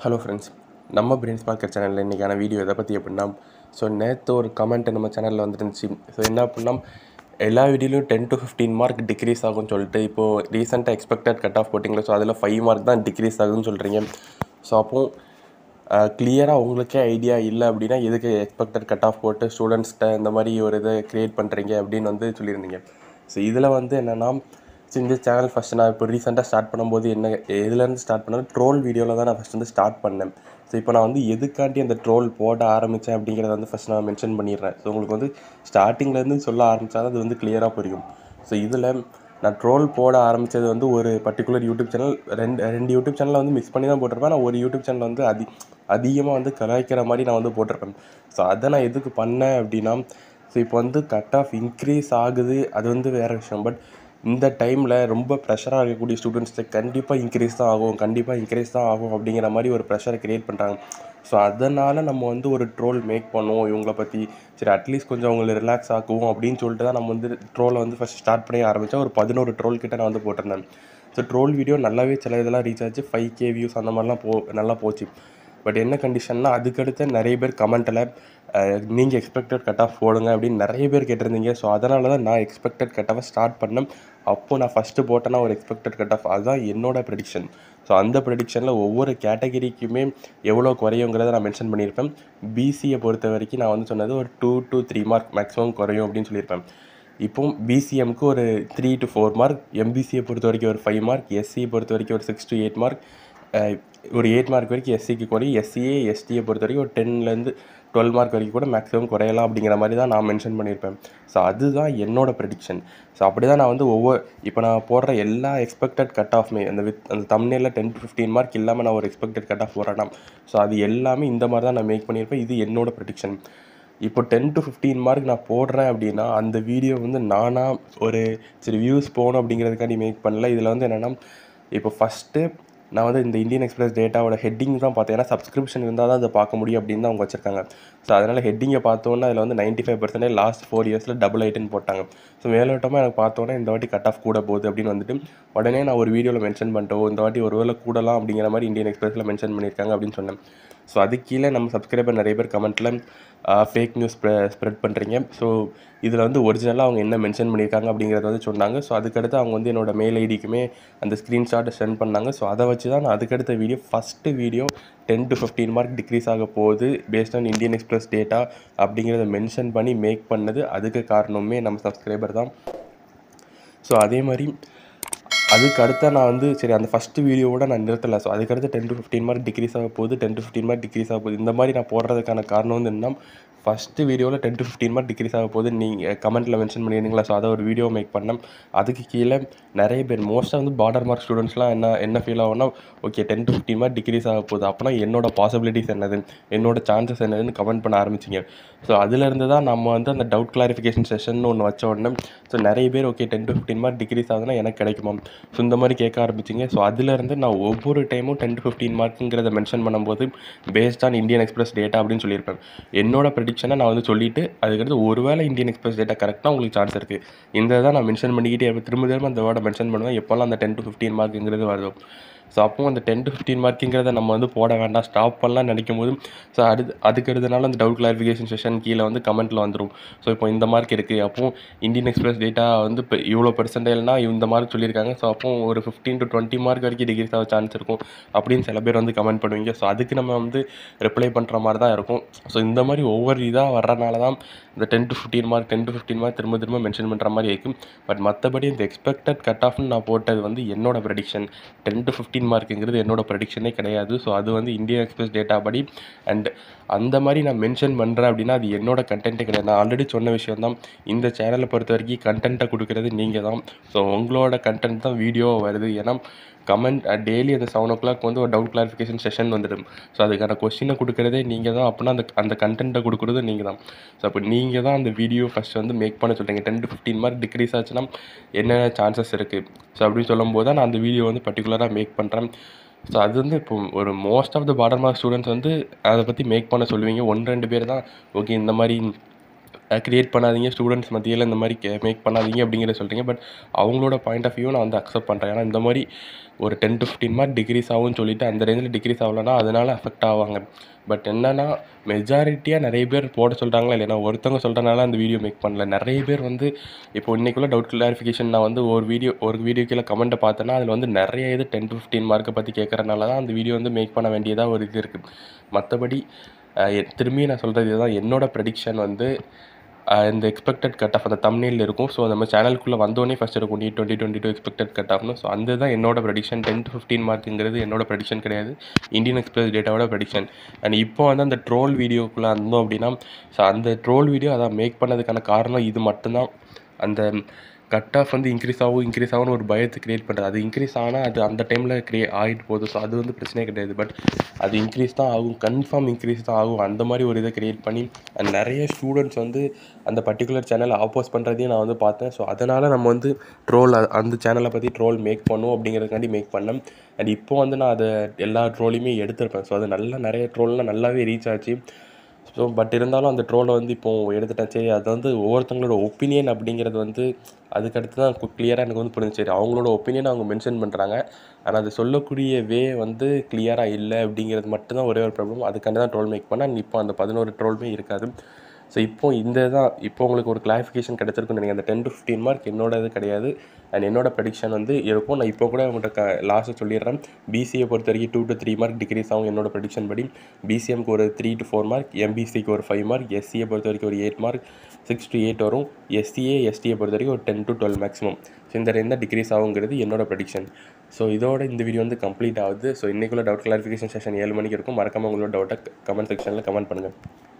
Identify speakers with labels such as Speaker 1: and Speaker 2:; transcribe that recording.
Speaker 1: hello friends நம்ம Prince Parker சேனலில் இன்றைக்கான வீடியோ எதை பற்றி அப்படின்னா ஸோ நேற்று ஒரு கமெண்ட் நம்ம சேனலில் வந்துருந்துச்சு ஸோ என்ன அப்படின்னா எல்லா வீடியோலையும் ten to fifteen mark decrease ஆகும்னு சொல்லிட்டு இப்போது ரீசெண்டாக எக்ஸ்பெக்டட் கட் ஆஃப் போட்டிங்களா ஸோ அதில் ஃபைவ் மார்க் தான் டிக்ரீஸ் ஆகுதுன்னு சொல்கிறீங்க ஸோ அப்போது கிளியராக உங்களுக்கே ஐடியா இல்லை அப்படின்னா எதுக்கு எக்ஸ்பெக்டட் கட் ஆஃப் போட்டு ஸ்டூடெண்ட்ஸ்கிட்ட இந்த மாதிரி ஒரு இதை க்ரியேட் பண்ணுறீங்க அப்படின்னு வந்து சொல்லியிருந்தீங்க ஸோ இதில் வந்து என்னென்னா ஸோ இந்த சேனல் ஃபஸ்ட்டு நான் இப்போ ரீசெண்டாக ஸ்டார்ட் பண்ணும்போது என்ன எதுலேருந்து ஸ்டார்ட் பண்ணேன் ட்ரோல் வீடியோவில் தான் நான் ஃபஸ்ட் வந்து ஸ்டார்ட் பண்ணேன் ஸோ இப்போ நான் வந்து எதுக்காண்டி அந்த ட்ரோல் போட ஆரம்பித்தேன் அப்படிங்கிறத வந்து ஃபஸ்ட் நான் மென்ஷன் பண்ணிடுறேன் ஸோ உங்களுக்கு வந்து ஸ்டார்டிங்லேருந்து சொல்ல ஆரம்பித்தா அது வந்து கிளியராக புரியும் ஸோ இதில் நான் ட்ரோல் போட ஆரம்பித்தது வந்து ஒரு பர்டிகுலர் யூடியூப் சேனல் ரெண்டு ரெண்டு யூடியூப் சேனலில் வந்து மிக்ஸ் பண்ணி தான் போட்டிருப்பேன் நான் ஒரு யூடியூப் சேனல் வந்து அதி அதிகமாக வந்து கலாய்க்கிற மாதிரி நான் வந்து போட்டிருப்பேன் ஸோ அதை நான் எதுக்கு பண்ணேன் அப்படின்னா ஸோ இப்போ வந்து கட் ஆஃப் இன்க்ரீஸ் ஆகுது அது வந்து வேறு விஷயம் பட் இந்த டைமில் ரொம்ப ப்ரெஷராக இருக்கக்கூடிய ஸ்டூடெண்ட்ஸ்க்கு கண்டிப்பாக இன்க்ரீஸ் தான் ஆகும் கண்டிப்பாக இன்க்ரீஸ் தான் ஆகும் அப்படிங்கிற மாதிரி ஒரு ப்ரெஷரை க்ரியேட் பண்ணுறாங்க ஸோ அதனால் நம்ம வந்து ஒரு ட்ரோல் மேக் பண்ணுவோம் இவங்கள பற்றி சரி அட்லீஸ்ட் கொஞ்சம் அவங்களை ரிலாக்ஸ் ஆக்குவோம் அப்படின்னு சொல்லிட்டு தான் நம்ம வந்து ட்ரோலை வந்து ஃபஸ்ட் ஸ்டார்ட் பண்ணி ஆரம்பித்தேன் ஒரு பதினோரு ட்ரோல் கிட்ட நான் வந்து போட்டிருந்தேன் ஸோ ட்ரோல் வீடியோ நல்லாவே சில இதெல்லாம் ரீச் ஆச்சு ஃபைவ் கே வியூஸ் அந்த மாதிரிலாம் போ நல்லா போச்சு பட் என்ன கண்டிஷன்னா அதுக்கடுத்து நிறைய பேர் கமெண்ட்டில் நீங்கள் எக்ஸ்பெக்டட் கட் ஆஃப் போடுங்க அப்படின்னு நிறைய பேர் கேட்டிருந்தீங்க ஸோ அதனால தான் நான் எக்ஸ்பெக்டட் கட் ஆஃபை ஸ்டார்ட் பண்ணேன் அப்போது நான் ஃபஸ்ட்டு போட்டேன்னா ஒரு எக்ஸ்பெக்டட் கட் ஆஃப் அதுதான் என்னோட ப்ரெடிக்ஷன் ஸோ அந்த ப்ரெடிக்ஷனில் ஒவ்வொரு கேட்டகிரிக்குமே எவ்வளோ குறையுங்கிறத நான் மென்ஷன் பண்ணியிருப்பேன் பிசியை பொறுத்த வரைக்கும் நான் வந்து சொன்னது ஒரு two to three mark maximum குறையும் அப்படின்னு சொல்லியிருப்பேன் இப்போ பிசிஎம்க்கு ஒரு த்ரீ டு ஃபோர் மார்க் எம்பிசியை பொறுத்த வரைக்கும் ஒரு ஃபைவ் மார்க் எஸ்சியை பொறுத்த வரைக்கும் ஒரு சிக்ஸ் டு எயிட் மார்க் ஒரு எயிட் மார்க் வரைக்கும் எஸ்சிக்கு குறையும் எஸ்சிஏ எஸ்டியை பொறுத்த வரைக்கும் ஒரு டென்லேருந்து டுவெல் மார்க் வரைக்கும் கூட மேக்ஸிமம் குறையலாம் அப்படிங்கிற மாதிரி தான் நான் மென்ஷன் பண்ணியிருப்பேன் ஸோ அதுதான் என்னோட ப்ரெடிக்ஷன் ஸோ அப்படி தான் நான் வந்து ஒவ்வொரு இப்போ நான் போடுற எல்லா எக்ஸ்பெக்டட் கட் ஆஃப்மே அந்த வித் அந்த தம்னேலில் டென் டு ஃபிஃப்டீன் மார்க் இல்லாமல் நான் ஒரு எக்ஸ்பெக்டட் கட் ஆஃப் போடுறேன்னா ஸோ அது எல்லாமே இந்த மாதிரி தான் நான் மேக் பண்ணியிருப்பேன் இது என்னோட ப்ரெடிக்ஷன் இப்போ டென் டு ஃபிஃப்டீன் மார்க் நான் போடுறேன் அப்படின்னா அந்த வீடியோ வந்து நானாக ஒரு சரி வியூஸ் போகணும் அப்படிங்கிறதுக்காண்டி மேக் பண்ணல இதில் வந்து என்னென்னா இப்போ ஃபஸ்ட்டு நான் வந்து இந்த இந்தியன் எக்ஸ்பிரஸ் டேட்டாவோட ஹெட்டிங் தான் பார்த்தேன் ஏன்னா சப்ஸ்கிரிப்ஷன் இருந்தால் தான் அதை பார்க்க முடியும் அப்படின்னு தான் அவங்க வச்சிருக்காங்க ஸோ அதனால் ஹெட்டிங்கை பார்த்தோன்னா அதில் வந்து ninety five percentage last four இயர்ஸில் டபுள் ஐட்டுன்னு போட்டாங்க ஸோ மேலோட்டமாக எனக்கு பார்த்தோன்னே இந்த வாட்டி கட் ஆஃப் கூட போகுது அப்படின்னு வந்துட்டு உடனே நான் ஒரு வீடியோவில் மென்ஷன் பண்ணிட்டோம் இந்த வாட்டி ஒரு வேளை கூடலாம் அப்படிங்கிற மாதிரி இந்தியன் எக்ஸ்பிரஸில் மென்ஷன் பண்ணியிருக்காங்க அப்படின்னு சொன்னேன் ஸோ அது கீழே நம்ம சப்ஸ்கிரைபர் நிறைய பேர் கமெண்ட்டில் ஃபேக் நியூஸ் ஸ்ப்ரெ ஸ்ப்ரெட் பண்ணுறீங்க ஸோ இதில் வந்து ஒரிஜினலாக அவங்க என்ன மென்ஷன் பண்ணியிருக்காங்க அப்படிங்கிறத வந்து சொன்னாங்க ஸோ அதுக்கடுத்து அவங்க வந்து என்னோடய மெயில் ஐடிக்குமே அந்த ஸ்க்ரீன்ஷாட்டை சென்ட் பண்ணாங்க ஸோ அதை வச்சு தான் நான் அதுக்கடுத்த video first video ten to fifteen mark decrease ஆக போகுது based on Indian Express data அப்படிங்கிறத மென்ஷன் பண்ணி மேக் பண்ணது அதுக்கு காரணமே நம்ம சப்ஸ்கிரைபர் தான் ஸோ அதே மாதிரி அதுக்கு அடுத்த நான் வந்து சரி அந்த ஃபஸ்ட்டு வீடியோவோட நான் நிறுத்தலை ஸோ அதுக்கடுத்து ten to fifteen mark decrease ஆக போகுது ten to fifteen mark decrease ஆக போகுது இந்த மாதிரி நான் போடுறதுக்கான காரணம் வந்து என்ன ஃபஸ்ட்டு வீடியோவில் ten to fifteen mark decrease ஆக போகுது நீங்கள் கமெண்ட்டில் மென்ஷன் பண்ணியிருந்தீங்களா ஸோ அதை ஒரு வீடியோ மேக் பண்ணேன் அதுக்கு கீழே நிறைய பேர் மோஸ்ட்டாக வந்து பார்டர் மார்க் ஸ்டூடெண்ட்ஸ்லாம் என்ன என்ன ஃபீல் ஆகும்னா okay ten to fifteen mark decrease ஆக போகுது அப்போனா என்னோட பாசிபிலிட்டிஸ் என்னது என்னோட சான்சஸ் என்னதுன்னு கமெண்ட் பண்ண ஆரம்பிச்சிங்க ஸோ அதுலேருந்து தான் நம்ம வந்து அந்த டவுட் கிளாரிஃபிகேஷன் செஷன் ஒன்று வச்ச உடனே ஸோ நிறைய பேர் okay ten to fifteen mark decrease ஆகுதுன்னா எனக்கு கிடைக்குமா ஸோ இந்த மாதிரி கேட்க ஆரம்பிச்சிங்க ஸோ அதுலேருந்து நான் ஒவ்வொரு டைமும் டென் டு ஃபிஃப்டீன் மார்க்குங்கிறத மென்ஷன் பண்ணும்போது based on Indian Express data அப்படின்னு சொல்லியிருப்பேன் என்னோட ப்ரெடிக்ஷனை நான் வந்து சொல்லிவிட்டு அதுக்கடுத்து ஒருவேளை இந்தியன் எக்ஸ்பிரஸ் டேட்டா கரெக்டாக உங்களுக்கு சான்ஸ் இருக்குது இந்த தான் நான் மென்ஷன் பண்ணிக்கிட்டே திரும்ப திரும்ப அந்த வேர்டை மென்ஷன் பண்ணுவேன் எப்போல்லாம் அந்த டென் டு ஃபிஃப்டீன் மார்க்குங்கிறது வருதோ ஸோ அப்போ அந்த டென் டு ஃபிஃப்டீன் மார்க்குங்கிறத நம்ம வந்து போட வேண்டாம் ஸ்டாப் பண்ணலாம் நினைக்கும் போது ஸோ அது அதுக்கு அடுத்தனால அந்த டவுட் கிளாரிஃபிகேஷன் செஷன் கீழே வந்து கமெண்ட்டில் வந்துடும் ஸோ இப்போ இந்த மார்க் இருக்குது அப்போ இந்தியன் எக்ஸ்பிரஸ் டேட்டா வந்து இப்போ இவ்வளோ பெர்சன்டேஜ்னா இந்த மார்க் சொல்லியிருக்காங்க ஸோ அப்போ ஒரு ஃபிஃப்டீன் டு டுவெண்ட்டி மார்க் வரைக்கும் டிகிரிஸ் ஆக சான்ஸ் இருக்கும் அப்படின்னு சில பேர் வந்து கமெண்ட் பண்ணுவீங்க ஸோ அதுக்கு நம்ம வந்து ரிப்ளை பண்ணுற மாதிரி தான் இருக்கும் ஸோ இந்த மாதிரி ஒவ்வொரு இதாக வர்றனால தான் இந்த ten to fifteen mark ten to fifteen mark திரும்ப திரும்ப மென்ஷன் பண்ணுற மாதிரி இருக்கும் பட் மற்றபடி இந்த எக்ஸ்பெக்டட் கட் ஆஃப்னு நான் போட்டது வந்து என்னோட ப்ரெடிக்ஷன் டென் டு ஃபிஃப்டீன் மார்க்குங்கிறது என்னோட ப்ரெடிக்ஷனே கிடையாது ஸோ அது வந்து இந்தியன் எக்ஸ்பிரஸ் டேட்டா படி அண்ட் அந்த மாதிரி நான் மென்ஷன் பண்ணுறேன் அப்படின்னா அது என்னோட கண்டென்ட்டே கிடையாது நான் ஆல்ரெடி சொன்ன விஷயம் தான் இந்த சேனலை பொறுத்த வரைக்கும் கண்டென்ட்டை கொடுக்குறது நீங்கள் தான் ஸோ உங்களோட கண்டென்ட் தான் வீடியோ வருது ஏன்னா கமெண்ட் டெய்லி அந்த செவன் ஓ கிளாக் வந்து ஒரு டவுட் கிளாரிஃபிகேஷன் செஷன் வந்துடும் ஸோ அதுக்கான கொஸ்டினை கொடுக்குறதே நீங்கள் தான் அப்படின்னா அந்த அந்த கண்டென்ட்டை கொடுக்குறது நீங்கள் தான் ஸோ அப்போ நீங்கள் தான் அந்த வீடியோ ஃபஸ்ட் வந்து மேக் பண்ண சொல்கிறீங்க ten to fifteen mark decrease ஆச்சுன்னா என்னென்ன சான்சஸ் இருக்குது ஸோ அப்படின்னு சொல்லும்போது தான் நான் அந்த வீடியோ வந்து பர்டிகுலராக மேக் பண்ணுறேன் ஸோ அது வந்து இப்போ ஒரு most of the border mark students வந்து அதை பற்றி மேக் பண்ண சொல்லுவீங்க ஒன்று ரெண்டு பேர் தான் ஓகே இந்த மாதிரி க்ரியேட் பண்ணாதீங்க ஸ்டூடெண்ட்ஸ் மத்தியில் இந்த மாதிரி மேக் பண்ணாதீங்க அப்படிங்கிறத சொல்கிறீங்க பட் அவங்களோட பாயிண்ட் ஆஃப் வியூ நான் வந்து அக்செப்ட் பண்ணுறேன் ஏன்னா இந்த மாதிரி ஒரு ten to fifteen mark decrease ஆகும்னு சொல்லிட்டு அந்த ரேஞ்சில் டிக்ரீஸ் ஆகலைன்னா அதனால் அஃபெக்ட் ஆவாங்க பட் என்னென்னா மெஜாரிட்டியாக நிறைய பேர் போட சொல்கிறாங்களா இல்லைனா ஒருத்தவங்க சொல்கிறனால அந்த வீடியோ மேக் பண்ணல நிறைய பேர் வந்து இப்போ இன்றைக்குள்ள டவுட் கிளாரிஃபிகேஷன் நான் வந்து ஒரு வீடியோ ஒரு வீடியோ கீழே கமெண்ட்டை பார்த்தேன்னா அதில் வந்து நிறைய இது டென் டு ஃபிஃப்டின் மார்க்கை பற்றி கேட்குறனால தான் அந்த வீடியோ வந்து மேக் பண்ண வேண்டியதாக ஒரு இது இருக்குது மற்றபடி திரும்பி நான் சொல்கிறது இதுதான் என்னோட ப்ரெடிக்ஷன் வந்து அஹ் இந்த எக்ஸ்பெக்டட் கட் ஆஃப் அந்த தமிழில் இருக்கும் ஸோ நம்ம சேனலுக்குள்ளே வந்தோடனே ஃபஸ்ட் இருக்கும் நீ twenty twenty two expected cut ஆஃப்னு ஸோ அந்த தான் என்னோட ப்ரெடிக்ஷன் டென் டு ஃபிஃப்டீன் மார்க்குங்கிறது என்னோட ப்ரெடிக்ஷன் கிடையாது இந்தியன் எக்ஸ்பிரஸ் டேட்டாவோட ப்ரெடிக்ஷன் அண்ட் இப்போ வந்து அந்த ட்ரோல் வீடியோக்குள்ளே இருந்தோம் அப்படின்னா ஸோ அந்த ட்ரோல் வீடியோ அதான் மேக் பண்ணதுக்கான காரணம் இது மட்டும்தான் அந்த கட் ஆஃப் வந்து இன்க்ரீஸ் ஆகும் இன்க்ரீஸ் ஆகும்னு ஒரு பயத்தை க்ரியேட் பண்ணுறது அது இன்க்ரீஸ் ஆனால் அது அந்த டைமில் க்ரியே ஆகிட்டு போகுது ஸோ அது வந்து பிரச்சனையே கிடையாது பட் அது இன்க்ரீஸ் தான் ஆகும் கன்ஃபார்ம் இன்க்ரீஸ் தான் ஆகும் அந்த மாதிரி ஒரு இதை க்ரியேட் பண்ணி and நிறைய ஸ்டூடெண்ட்ஸ் வந்து அந்த பர்டிகுலர் சேனலை ஆப்போஸ் பண்ணுறதையும் நான் வந்து பார்த்தேன் ஸோ அதனால் நம்ம வந்து ட்ரோல் அந்த சேனலை பற்றி ட்ரோல் மேக் பண்ணும் அப்படிங்கிறதுக்காண்டி மேக் பண்ணேன் அண்ட் இப்போ வந்து நான் அதை எல்லா ட்ரோலையுமே எடுத்திருப்பேன் ஸோ அது நல்லா நிறைய ட்ரோல்லாம் நல்லாவே ரீச் ஆச்சு ஸோ பட் இருந்தாலும் அந்த ட்ரோலை வந்து இப்போ எடுத்துட்டேன் சரி அது வந்து ஒவ்வொருத்தங்களோட ஒப்பீனியன் அப்படிங்கிறது வந்து அதுக்கடுத்து தான் கிளியராக எனக்கு வந்து புரிஞ்சு சரி அவங்களோட ஒப்பீனியன் அவங்க மென்ஷன் பண்ணுறாங்க ஆனால் அது சொல்லக்கூடிய வே வந்து கிளியராக இல்லை அப்படிங்கிறது மட்டும்தான் ஒரே ஒரு ப்ராப்ளம் அதுக்காண்டி தான் ட்ரோல் மேக் பண்ணேன் இப்போ அந்த பதினோரு ட்ரோலுமே இருக்காது ஸோ இப்போ இந்த தான் இப்போ உங்களுக்கு ஒரு கிளாரிஃபிகேஷன் கிடச்சிருக்குன்னு நினைக்கிறேன் அந்த டென் டு ஃபிஃப்டீன் மார்க் என்னோட இது கிடையாது அண்ட் என்னோட ப்ரெடிக்ஷன் வந்து இருக்கும் நான் இப்போ கூட உங்கள்கிட்ட க லாஸ்ட்டு சொல்லிடுறேன் பிசிஏ பொறுத்த வரைக்கும் two to three mark decrease ஆகும் என்னோட ப்ரெடிக்ஷன் படி பிசிஎம்க்கு ஒரு த்ரீ டு ஃபோர் மார்க் எம்பிசிக்கு ஒரு ஃபைவ் மார்க் எஸ்சியை பொறுத்த வரைக்கும் ஒரு eight mark six to eight வரும் எஸ்சிஏ எஸ்டியை பொறுத்த வரைக்கும் ஒரு ten to twelve maximum so இந்த ரெண்டு டிக்ரீஸ் ஆகுங்கிறது என்னோட ப்ரெடிக்ஷன் ஸோ இதோட இந்த வீடியோ வந்து கம்ப்ளீட் ஆகுது ஸோ இன்றைக்குள்ள டவுட் கிளாரிஃபிகேஷன் செஷன் ஏழு மணிக்கு இருக்கும் மறக்காமல் உங்களோட டவுட்டை கமெண்ட் செக்ஷனில் கமெண்ட் பண்ணுங்கள்